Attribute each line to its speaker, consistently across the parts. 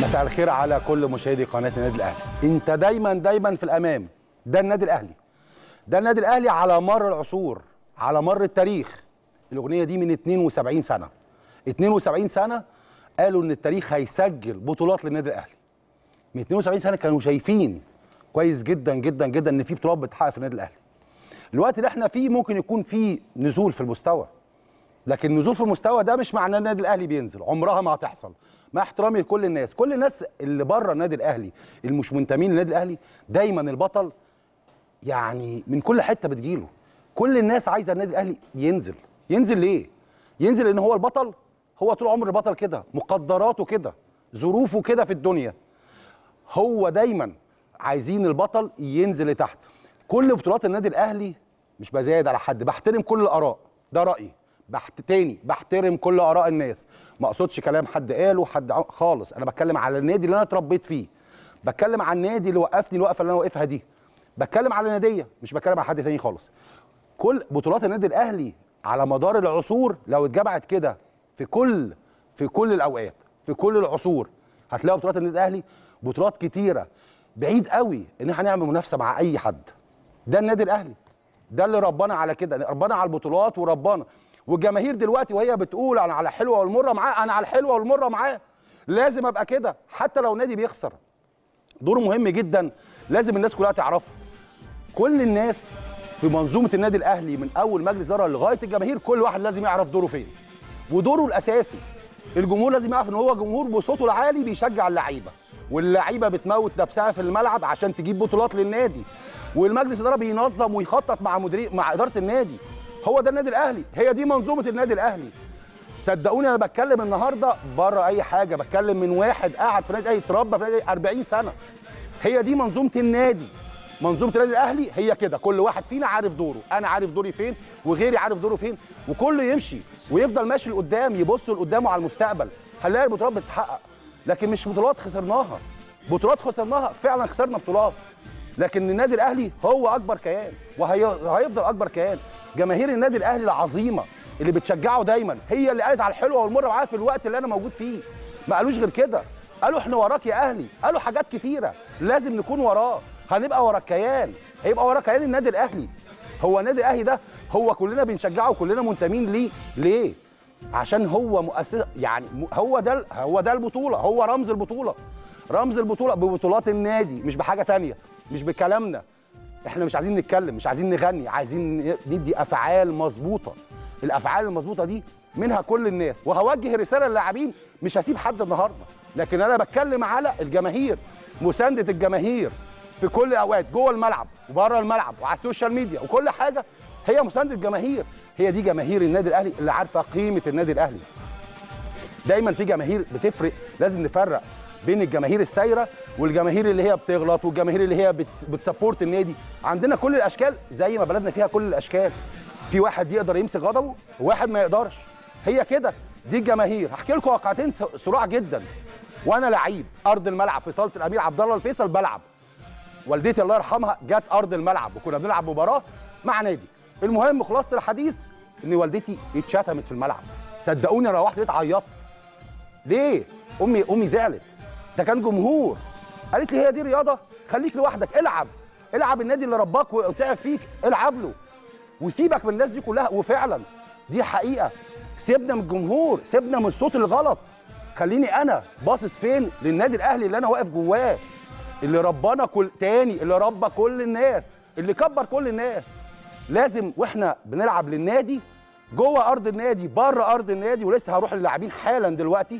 Speaker 1: مساء الخير على كل مشاهدي قناه النادي الاهلي انت دايما دايما في الامام ده النادي الاهلي ده النادي الاهلي على مر العصور على مر التاريخ الاغنيه دي من 72 سنه 72 سنه قالوا ان التاريخ هيسجل بطولات للنادي الاهلي من 72 سنه كانوا شايفين كويس جدا جدا جدا ان في بطولات بتتحقق في النادي الاهلي الوقت اللي احنا فيه ممكن يكون فيه نزول في المستوى لكن نزول في المستوى ده مش معناه النادي الاهلي بينزل عمرها ما هتحصل مع احترامي لكل الناس كل الناس اللي بره النادي الاهلي اللي مش منتمين للنادي الاهلي دايما البطل يعني من كل حته بتجيله كل الناس عايزه النادي الاهلي ينزل ينزل ليه ينزل ان هو البطل هو طول عمر البطل كده مقدراته كده ظروفه كده في الدنيا هو دايما عايزين البطل ينزل لتحت كل بطولات النادي الاهلي مش بزايد على حد بحترم كل الاراء ده رايي بحت تاني بحترم كل اراء الناس ما اقصدش كلام حد قاله حد ع- خالص انا بتكلم على النادي اللي انا اتربيت فيه بتكلم على النادي اللي وقفني الوقفه اللي انا واقفها دي بتكلم على ناديه مش بتكلم على حد تاني خالص كل بطولات النادي الاهلي على مدار العصور لو اتجمعت كده في كل في كل الاوقات في كل العصور هتلاقي بطولات النادي الاهلي بطولات كتيره بعيد قوي ان احنا نعمل منافسه مع اي حد ده النادي الاهلي ده اللي ربنا على كده ربنا على البطولات وربنا والجماهير دلوقتي وهي بتقول انا على الحلوه والمره معاه انا على الحلوه والمره معاه لازم ابقى كده حتى لو نادي بيخسر دور مهم جدا لازم الناس كلها تعرفه كل الناس في منظومه النادي الاهلي من اول مجلس اداره لغايه الجماهير كل واحد لازم يعرف دوره فين ودوره الاساسي الجمهور لازم يعرف ان هو جمهور بصوته العالي بيشجع اللعيبه واللعيبه بتموت نفسها في الملعب عشان تجيب بطولات للنادي والمجلس الاداره بينظم ويخطط مع مدير مع اداره النادي هو ده النادي الاهلي هي دي منظومه النادي الاهلي صدقوني انا بتكلم النهارده بره اي حاجه بتكلم من واحد قاعد في نادي الاهلي اتربى في نادي الأهلي 40 سنه هي دي منظومه النادي منظومه النادي الاهلي هي كده كل واحد فينا عارف دوره انا عارف دوري فين وغيري عارف دوره فين وكله يمشي ويفضل ماشي لقدام يبص لقدامه على المستقبل هنلاقي البطولات بتتحقق لكن مش بطولات خسرناها بطولات خسرناها فعلا خسرنا بطولات لكن النادي الاهلي هو اكبر كيان وهيفضل اكبر كيان جماهير النادي الاهلي العظيمه اللي بتشجعه دايما هي اللي قالت على الحلوه والمره معاه في الوقت اللي انا موجود فيه ما قالوش غير كده قالوا احنا وراك يا اهلي قالوا حاجات كتيره لازم نكون وراه هنبقى ورا الكيان هيبقى ورا كيان النادي الاهلي هو النادي الاهلي ده هو كلنا بنشجعه وكلنا منتمين ليه ليه عشان هو مؤسس يعني م- هو ده ال- هو ده البطوله هو رمز البطوله رمز البطوله ببطولات النادي مش بحاجه تانية مش بكلامنا احنا مش عايزين نتكلم مش عايزين نغني عايزين ن- ندي افعال مظبوطه الافعال المظبوطه دي منها كل الناس وهوجه رساله للاعبين مش هسيب حد النهارده لكن انا بتكلم على الجماهير مسانده الجماهير في كل الاوقات جوه الملعب وبره الملعب وعلى السوشيال ميديا وكل حاجه هي مسانده الجماهير هي دي جماهير النادي الاهلي اللي عارفه قيمه النادي الاهلي دايما في جماهير بتفرق لازم نفرق بين الجماهير السايره والجماهير اللي هي بتغلط والجماهير اللي هي بت بتسبورت النادي عندنا كل الاشكال زي ما بلدنا فيها كل الاشكال في واحد يقدر يمسك غضبه وواحد ما يقدرش هي كده دي الجماهير هحكي لكم واقعتين س- صراع جدا وانا لعيب ارض الملعب في صاله الامير عبد الله الفيصل بلعب والدتي الله يرحمها جت ارض الملعب وكنا بنلعب مباراه مع نادي المهم خلاصه الحديث ان والدتي اتشتمت في الملعب صدقوني انا روحت بيت عيطت ليه امي امي زعلت ده كان جمهور قالت لي هي دي رياضه خليك لوحدك العب العب النادي اللي رباك وتعب فيك العب له وسيبك من الناس دي كلها وفعلا دي حقيقه سيبنا من الجمهور سيبنا من الصوت الغلط خليني انا باصص فين للنادي الاهلي اللي انا واقف جواه اللي ربنا كل تاني اللي ربى كل الناس اللي كبر كل الناس لازم واحنا بنلعب للنادي جوه ارض النادي بره ارض النادي ولسه هروح للاعبين حالا دلوقتي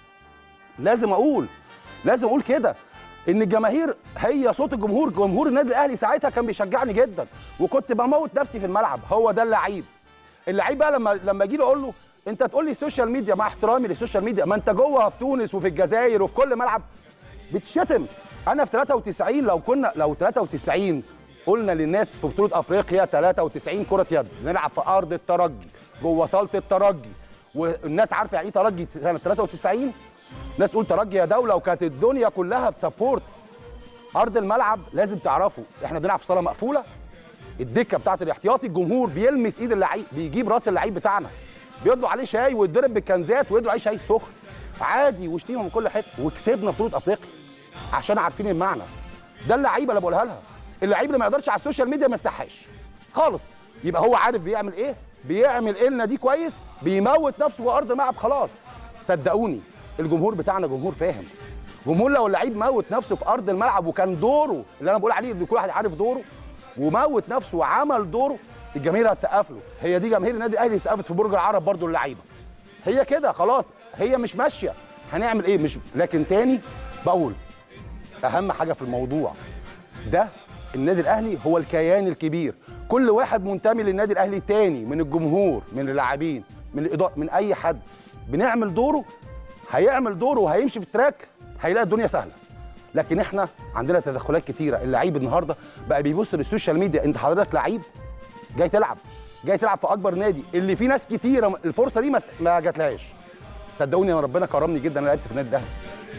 Speaker 1: لازم اقول لازم اقول كده ان الجماهير هي صوت الجمهور جمهور النادي الاهلي ساعتها كان بيشجعني جدا وكنت بموت نفسي في الملعب هو ده اللعيب اللعيب بقى لما لما اجي له اقول له انت تقول لي سوشيال ميديا مع احترامي للسوشيال ميديا ما انت جوه في تونس وفي الجزائر وفي كل ملعب بتشتم انا في 93 لو كنا لو 93 قلنا للناس في بطوله افريقيا 93 كره يد نلعب في ارض الترجي جوه صاله الترجي والناس عارفه يعني ايه ترجي سنه 93 ناس تقول ترجي يا دوله وكانت الدنيا كلها بسبورت ارض الملعب لازم تعرفوا احنا بنلعب في صاله مقفوله الدكه بتاعت الاحتياطي الجمهور بيلمس ايد اللعيب بيجيب راس اللعيب بتاعنا بيدلوا عليه شاي ويتضرب بالكنزات ويدلوا عليه شاي سخن عادي وشتيمه من كل حته وكسبنا بطوله افريقيا عشان عارفين المعنى ده اللعيبه اللي بقولها لها اللعيب اللي ما يقدرش على السوشيال ميديا ما يفتحهاش خالص يبقى هو عارف بيعمل ايه بيعمل إلنا دي كويس بيموت نفسه في ارض الملعب خلاص صدقوني الجمهور بتاعنا جمهور فاهم جمهور لو اللعيب موت نفسه في ارض الملعب وكان دوره اللي انا بقول عليه ان كل واحد عارف دوره وموت نفسه وعمل دوره الجماهير هتسقف له هي دي جماهير النادي الاهلي سقفت في برج العرب برضو اللعيبه هي كده خلاص هي مش ماشيه هنعمل ايه مش لكن تاني بقول اهم حاجه في الموضوع ده النادي الاهلي هو الكيان الكبير كل واحد منتمي للنادي الاهلي تاني من الجمهور من اللاعبين من الاداره من اي حد بنعمل دوره هيعمل دوره وهيمشي في التراك هيلاقي الدنيا سهله لكن احنا عندنا تدخلات كتيره اللعيب النهارده بقى بيبص للسوشيال ميديا انت حضرتك لعيب جاي تلعب جاي تلعب في اكبر نادي اللي فيه ناس كتيره الفرصه دي ما ما جاتلهاش صدقوني انا ربنا كرمني جدا انا لعبت في النادي الاهلي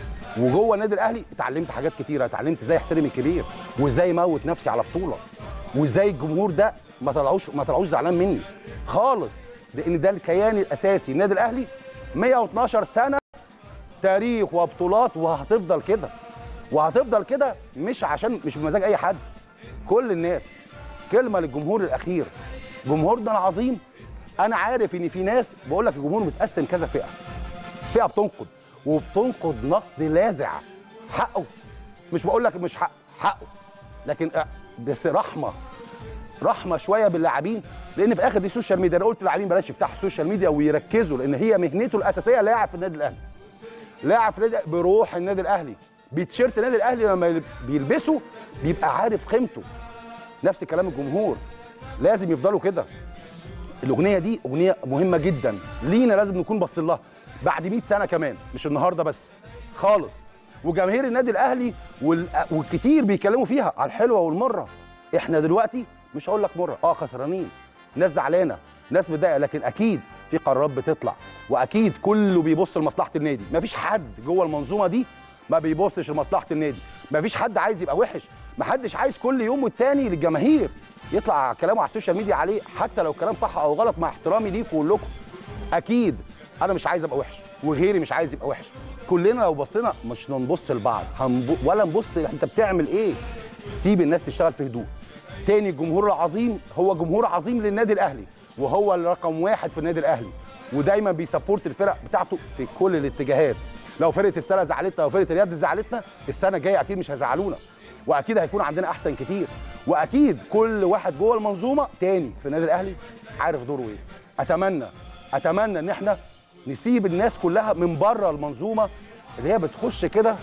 Speaker 1: وجوه النادي الاهلي اتعلمت حاجات كتيره اتعلمت ازاي احترم الكبير وازاي اموت نفسي على بطوله وازاي الجمهور ده ما طلعوش ما طلعوش زعلان مني خالص لان ده الكيان الاساسي النادي الاهلي 112 سنه تاريخ وبطولات وهتفضل كده وهتفضل كده مش عشان مش بمزاج اي حد كل الناس كلمه للجمهور الاخير جمهورنا العظيم انا عارف ان في ناس بقول لك الجمهور متقسم كذا فئه فئه بتنقد وبتنقد نقد لاذع حقه مش بقول لك مش حق حقه لكن بس رحمه رحمه شويه باللاعبين لان في اخر دي سوشيال ميديا انا قلت للاعبين بلاش يفتحوا السوشيال ميديا ويركزوا لان هي مهنته الاساسيه لاعب في النادي الاهلي لاعب في النادي بروح النادي الاهلي بتيشيرت النادي الاهلي لما بيلبسه بيبقى عارف قيمته نفس كلام الجمهور لازم يفضلوا كده الاغنيه دي اغنيه مهمه جدا لينا لازم نكون باصين لها بعد 100 سنه كمان مش النهارده بس خالص وجماهير النادي الاهلي وال... والكتير بيتكلموا فيها على الحلوه والمره احنا دلوقتي مش هقول لك مره اه خسرانين ناس زعلانه ناس متضايقه لكن اكيد في قرارات بتطلع واكيد كله بيبص لمصلحه النادي مفيش حد جوه المنظومه دي ما بيبصش لمصلحه النادي مفيش حد عايز يبقى وحش محدش عايز كل يوم والتاني للجماهير يطلع كلامه على السوشيال ميديا عليه حتى لو كلام صح او غلط مع احترامي ليكم كلكم اكيد انا مش عايز ابقى وحش وغيري مش عايز يبقى وحش كلنا لو بصينا مش نبص لبعض هنب... ولا نبص انت بتعمل ايه سيب الناس تشتغل في هدوء تاني الجمهور العظيم هو جمهور عظيم للنادي الاهلي وهو الرقم واحد في النادي الاهلي ودايما بيسبورت الفرق بتاعته في كل الاتجاهات لو فرقه السله زعلتنا او فرقه اليد زعلتنا السنه الجايه اكيد مش هيزعلونا واكيد هيكون عندنا احسن كتير واكيد كل واحد جوه المنظومه تاني في النادي الاهلي عارف دوره ايه اتمنى اتمنى ان احنا نسيب الناس كلها من بره المنظومه اللي هي بتخش كده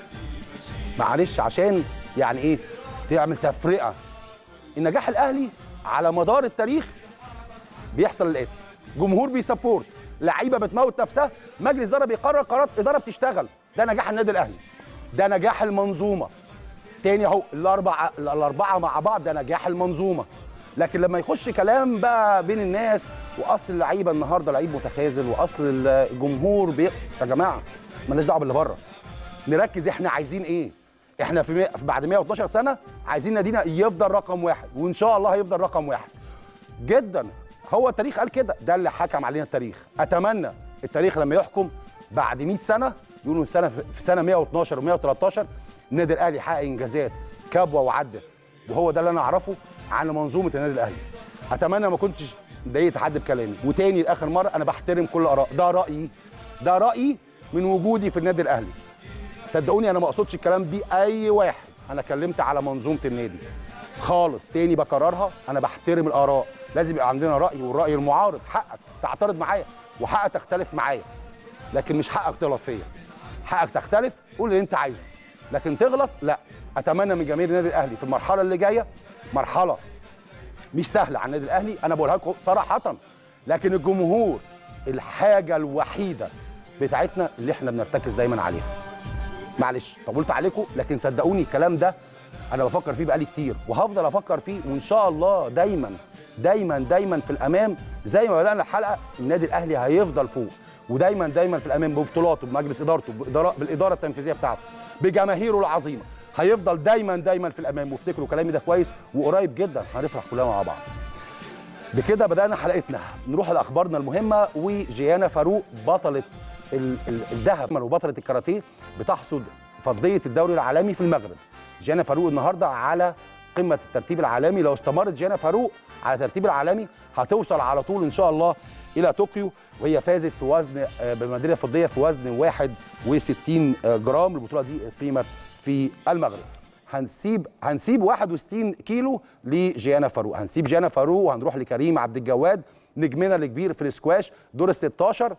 Speaker 1: معلش عشان يعني ايه تعمل تفرقه النجاح الاهلي على مدار التاريخ بيحصل الاتي جمهور بيسبورت لعيبه بتموت نفسها مجلس اداره بيقرر قرارات اداره بتشتغل ده نجاح النادي الاهلي ده نجاح المنظومه تاني اهو الاربعه الاربعه مع بعض ده نجاح المنظومه لكن لما يخش كلام بقى بين الناس واصل اللعيبه النهارده لعيب متخاذل واصل الجمهور بي... يا جماعه مالناش دعوه باللي بره نركز احنا عايزين ايه احنا في مي... بعد 112 سنه عايزين نادينا يفضل رقم واحد وان شاء الله هيفضل رقم واحد جدا هو التاريخ قال كده ده اللي حكم علينا التاريخ اتمنى التاريخ لما يحكم بعد 100 سنه يقولوا سنه في سنه 112 و113 النادي الاهلي حقق انجازات كبوه وعدى وهو ده اللي انا اعرفه عن منظومه النادي الاهلي اتمنى ما كنتش ضايقت حد بكلامي وتاني لاخر مره انا بحترم كل اراء ده رايي ده رايي من وجودي في النادي الاهلي صدقوني انا ما اقصدش الكلام بيه اي واحد انا كلمت على منظومه النادي خالص تاني بكررها انا بحترم الاراء لازم يبقى عندنا راي والراي المعارض حقك تعترض معايا وحقك تختلف معايا لكن مش حقك تغلط فيا حقك تختلف قول اللي انت عايزه لكن تغلط لا اتمنى من جماهير النادي الاهلي في المرحله اللي جايه مرحله مش سهله على النادي الاهلي انا بقولها لكم صراحه لكن الجمهور الحاجه الوحيده بتاعتنا اللي احنا بنرتكز دايما عليها معلش طولت عليكم لكن صدقوني الكلام ده انا بفكر فيه بقالي كتير وهفضل افكر فيه وان شاء الله دايما دايما دايما في الامام زي ما بدانا الحلقه النادي الاهلي هيفضل فوق ودايما دايما في الامام ببطولاته بمجلس ادارته بإدارة بالاداره التنفيذيه بتاعته بجماهيره العظيمه هيفضل دايما دايما في الامام وافتكروا كلامي ده كويس وقريب جدا هنفرح كلنا مع بعض بكده بدانا حلقتنا نروح لاخبارنا المهمه وجيانا فاروق بطله ال- ال- الذهب وبطله الكاراتيه بتحصد فضيه الدوري العالمي في المغرب جانا فاروق النهارده على قمه الترتيب العالمي لو استمرت جانا فاروق على الترتيب العالمي هتوصل على طول ان شاء الله الى طوكيو وهي فازت في وزن آه، بميداليه فضيه في وزن 61 جرام البطوله دي قيمت في المغرب هنسيب هنسيب 61 كيلو لجيانا فاروق هنسيب جيانا فاروق وهنروح لكريم عبد الجواد نجمنا الكبير في الاسكواش دور ال 16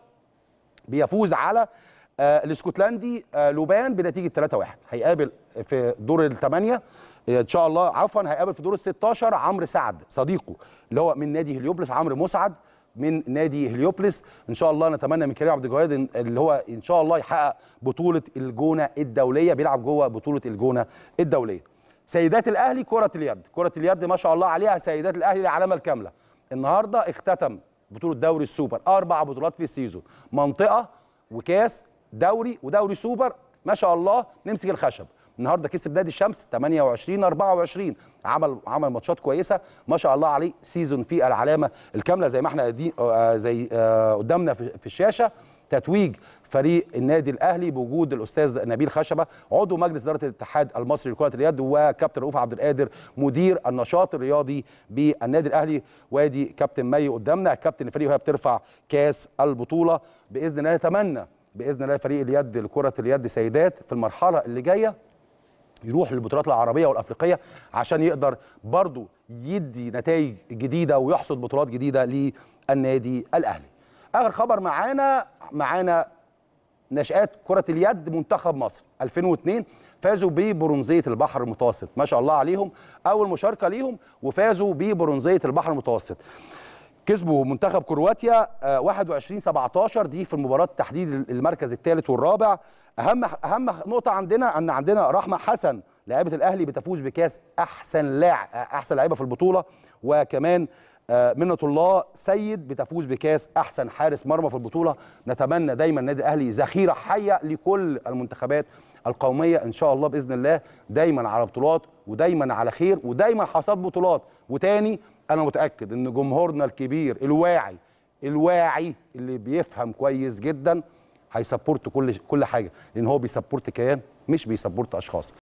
Speaker 1: بيفوز على آه الاسكتلندي آه لوبان بنتيجه 3-1 هيقابل في دور الثمانيه ان شاء الله عفوا هيقابل في دور ال 16 عمرو سعد صديقه اللي هو من نادي هليوبلس عمرو مسعد من نادي هليوبلس ان شاء الله نتمنى من كريم عبد الجواد إن- اللي هو ان شاء الله يحقق بطوله الجونه الدوليه بيلعب جوه بطوله الجونه الدوليه سيدات الاهلي كره اليد كره اليد ما شاء الله عليها سيدات الاهلي العلامه الكامله النهارده اختتم بطوله دوري السوبر اربع بطولات في السيزون منطقه وكاس دوري ودوري سوبر ما شاء الله نمسك الخشب النهارده كسب نادي الشمس 28 24 عمل عمل ماتشات كويسه ما شاء الله عليه سيزون في العلامه الكامله زي ما احنا قاعدين آه، زي آه، قدامنا في في الشاشه تتويج فريق النادي الاهلي بوجود الاستاذ نبيل خشبه عضو مجلس اداره الاتحاد المصري لكره اليد وكابتن رؤوف عبد القادر مدير النشاط الرياضي بالنادي الاهلي وادي كابتن مي قدامنا كابتن الفريق وهي بترفع كاس البطوله باذن الله نتمنى باذن الله فريق اليد لكره اليد سيدات في المرحله اللي جايه يروح للبطولات العربيه والافريقيه عشان يقدر برضه يدي نتائج جديده ويحصد بطولات جديده للنادي الاهلي. اخر خبر معانا معانا نشآت كرة اليد منتخب مصر 2002 فازوا ببرونزية البحر المتوسط ما شاء الله عليهم أول مشاركة ليهم وفازوا ببرونزية البحر المتوسط كسبوا منتخب كرواتيا آه، 21 17 دي في المباراة تحديد المركز الثالث والرابع أهم أهم نقطة عندنا أن عندنا رحمة حسن لاعبة الأهلي بتفوز بكاس أحسن لاعب أحسن لاعبة في البطولة وكمان آه، منة الله سيد بتفوز بكاس احسن حارس مرمى في البطوله نتمنى دايما النادي الاهلي ذخيره حيه لكل المنتخبات القوميه ان شاء الله باذن الله دايما على بطولات ودايما على خير ودايما حصاد بطولات وتاني انا متاكد ان جمهورنا الكبير الواعي الواعي اللي بيفهم كويس جدا هيسبورت كل كل حاجه لان هو بيسبورت كيان مش بيسبورت اشخاص